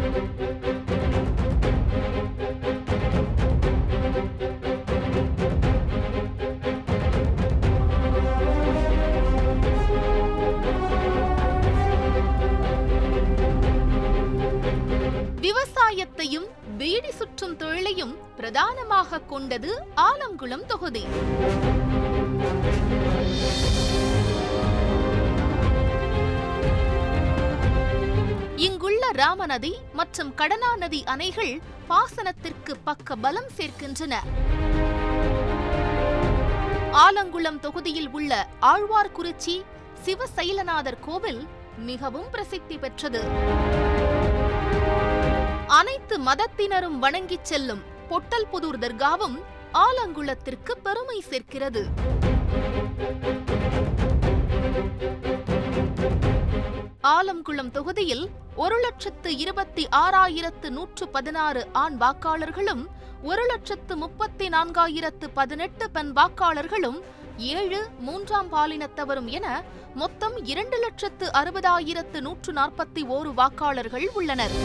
விவசாயத்தையும் பீடி சுற்றும் தொழிலையும் பிரதானமாக கொண்டது ஆலங்குளம் தொகுதி இங்குள்ள ராமநதி மற்றும் கடனா நதி அணைகள் பாசனத்திற்கு பக்க பலம் சேர்க்கின்றன ஆலங்குளம் தொகுதியில் உள்ள ஆழ்வார்குறிச்சி சிவசைலநாதர் கோவில் மிகவும் பிரசித்தி பெற்றது அனைத்து மதத்தினரும் வணங்கிச் செல்லும் பொட்டல்புதூர் தர்காவும் ஆலங்குளத்திற்கு பெருமை சேர்க்கிறது ஆலங்குளம் தொகுதியில் ஒரு லட்சத்து இருபத்தி ஆறாயிரத்து நூற்று பதினாறு ஆண் வாக்காளர்களும் ஒரு லட்சத்து முப்பத்தி நான்காயிரத்து பதினெட்டு பெண் வாக்காளர்களும் ஏழு மூன்றாம் பாலினத்தவரும் என மொத்தம் இரண்டு லட்சத்து அறுபதாயிரத்து நூற்று நாற்பத்தி ஓரு வாக்காளர்கள் உள்ளனர்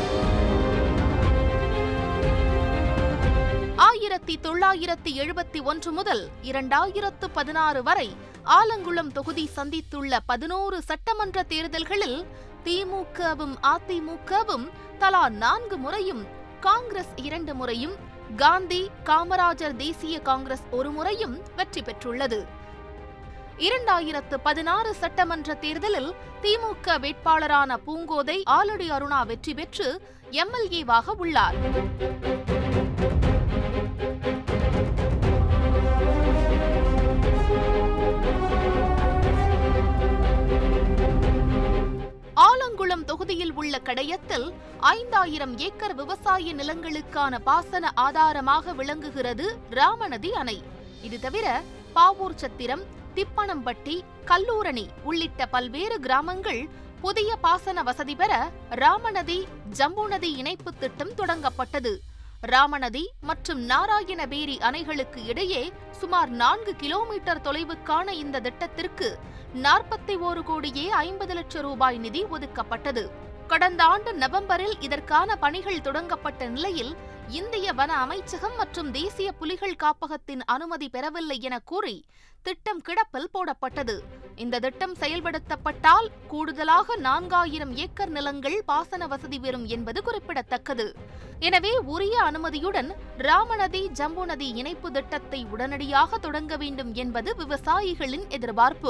ஆயிரத்தி தொள்ளாயிரத்தி எழுபத்தி ஒன்று முதல் இரண்டாயிரத்து பதினாறு வரை ஆலங்குளம் தொகுதி சந்தித்துள்ள பதினோரு சட்டமன்ற தேர்தல்களில் திமுகவும் அதிமுகவும் தலா நான்கு முறையும் காங்கிரஸ் இரண்டு முறையும் காந்தி காமராஜர் தேசிய காங்கிரஸ் ஒரு முறையும் வெற்றி பெற்றுள்ளது இரண்டாயிரத்து பதினாறு சட்டமன்ற தேர்தலில் திமுக வேட்பாளரான பூங்கோதை ஆலடி அருணா வெற்றி பெற்று எம்எல்ஏவாக உள்ளார் ஆலங்குளம் தொகுதியில் உள்ள கடையத்தில் ஐந்தாயிரம் ஏக்கர் விவசாய நிலங்களுக்கான பாசன ஆதாரமாக விளங்குகிறது ராமநதி அணை இது தவிர பாவூர் சத்திரம் திப்பணம்பட்டி கல்லூரணி உள்ளிட்ட பல்வேறு கிராமங்கள் புதிய பாசன வசதி பெற ராமநதி ஜம்பு நதி இணைப்பு திட்டம் தொடங்கப்பட்டது ராமநதி மற்றும் நாராயணபேரி அணைகளுக்கு இடையே சுமார் நான்கு கிலோமீட்டர் தொலைவுக்கான இந்த திட்டத்திற்கு நாற்பத்தி ஓரு கோடியே ஐம்பது லட்சம் ரூபாய் நிதி ஒதுக்கப்பட்டது கடந்த ஆண்டு நவம்பரில் இதற்கான பணிகள் தொடங்கப்பட்ட நிலையில் இந்திய வன அமைச்சகம் மற்றும் தேசிய புலிகள் காப்பகத்தின் அனுமதி பெறவில்லை என கூறி திட்டம் கிடப்பில் போடப்பட்டது இந்த திட்டம் செயல்படுத்தப்பட்டால் கூடுதலாக நான்காயிரம் ஏக்கர் நிலங்கள் பாசன வசதி பெறும் என்பது குறிப்பிடத்தக்கது எனவே உரிய அனுமதியுடன் ராமநதி ஜம்பு நதி இணைப்பு திட்டத்தை உடனடியாக தொடங்க வேண்டும் என்பது விவசாயிகளின் எதிர்பார்ப்பு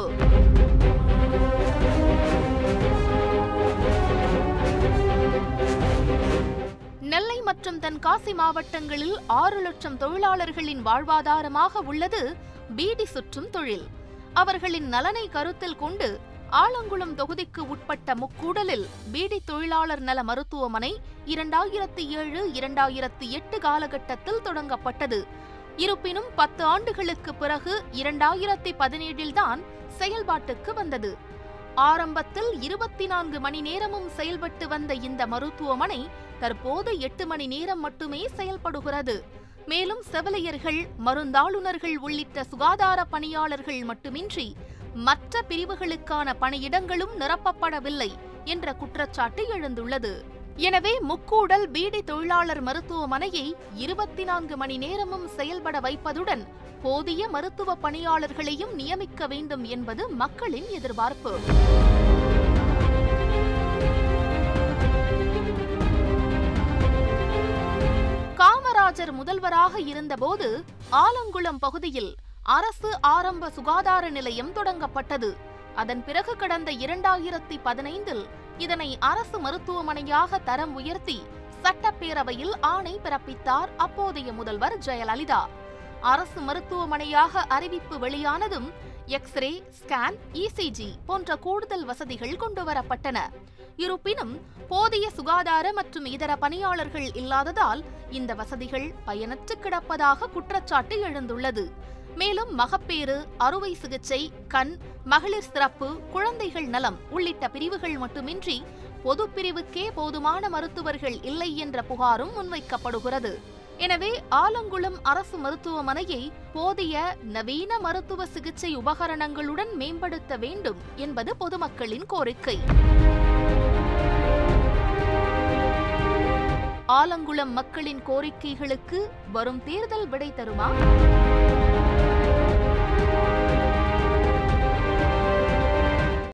நெல்லை மற்றும் தென்காசி மாவட்டங்களில் ஆறு லட்சம் தொழிலாளர்களின் வாழ்வாதாரமாக உள்ளது பீடி சுற்றும் தொழில் அவர்களின் நலனை கருத்தில் கொண்டு ஆலங்குளம் தொகுதிக்கு உட்பட்ட முக்கூடலில் பீடி தொழிலாளர் நல மருத்துவமனை இரண்டாயிரத்தி ஏழு இரண்டாயிரத்தி எட்டு காலகட்டத்தில் தொடங்கப்பட்டது இருப்பினும் பத்து ஆண்டுகளுக்கு பிறகு இரண்டாயிரத்தி பதினேழில்தான் செயல்பாட்டுக்கு வந்தது ஆரம்பத்தில் இருபத்தி நான்கு மணி நேரமும் செயல்பட்டு வந்த இந்த மருத்துவமனை தற்போது எட்டு மணி நேரம் மட்டுமே செயல்படுகிறது மேலும் செவிலியர்கள் மருந்தாளுநர்கள் உள்ளிட்ட சுகாதார பணியாளர்கள் மட்டுமின்றி மற்ற பிரிவுகளுக்கான பணியிடங்களும் நிரப்பப்படவில்லை என்ற குற்றச்சாட்டு எழுந்துள்ளது எனவே முக்கூடல் பீடி தொழிலாளர் மருத்துவமனையை இருபத்தி நான்கு மணி நேரமும் செயல்பட வைப்பதுடன் போதிய மருத்துவ பணியாளர்களையும் நியமிக்க வேண்டும் என்பது மக்களின் எதிர்பார்ப்பு காமராஜர் முதல்வராக இருந்தபோது ஆலங்குளம் பகுதியில் அரசு ஆரம்ப சுகாதார நிலையம் தொடங்கப்பட்டது அதன் பிறகு கடந்த இரண்டாயிரத்தி பதினைந்தில் இதனை அரசு மருத்துவமனையாக தரம் உயர்த்தி சட்டப்பேரவையில் ஆணை பிறப்பித்தார் அப்போதைய முதல்வர் ஜெயலலிதா அரசு மருத்துவமனையாக அறிவிப்பு வெளியானதும் எக்ஸ்ரே ஸ்கேன் இசிஜி போன்ற கூடுதல் வசதிகள் கொண்டுவரப்பட்டன இருப்பினும் போதிய சுகாதார மற்றும் இதர பணியாளர்கள் இல்லாததால் இந்த வசதிகள் பயனற்று கிடப்பதாக குற்றச்சாட்டு எழுந்துள்ளது மேலும் மகப்பேறு அறுவை சிகிச்சை கண் மகளிர் சிறப்பு குழந்தைகள் நலம் உள்ளிட்ட பிரிவுகள் மட்டுமின்றி பொது பிரிவுக்கே போதுமான மருத்துவர்கள் இல்லை என்ற புகாரும் முன்வைக்கப்படுகிறது எனவே ஆலங்குளம் அரசு மருத்துவமனையை போதிய நவீன மருத்துவ சிகிச்சை உபகரணங்களுடன் மேம்படுத்த வேண்டும் என்பது பொதுமக்களின் கோரிக்கை ஆலங்குளம் மக்களின் கோரிக்கைகளுக்கு வரும் தேர்தல் விடை தருமா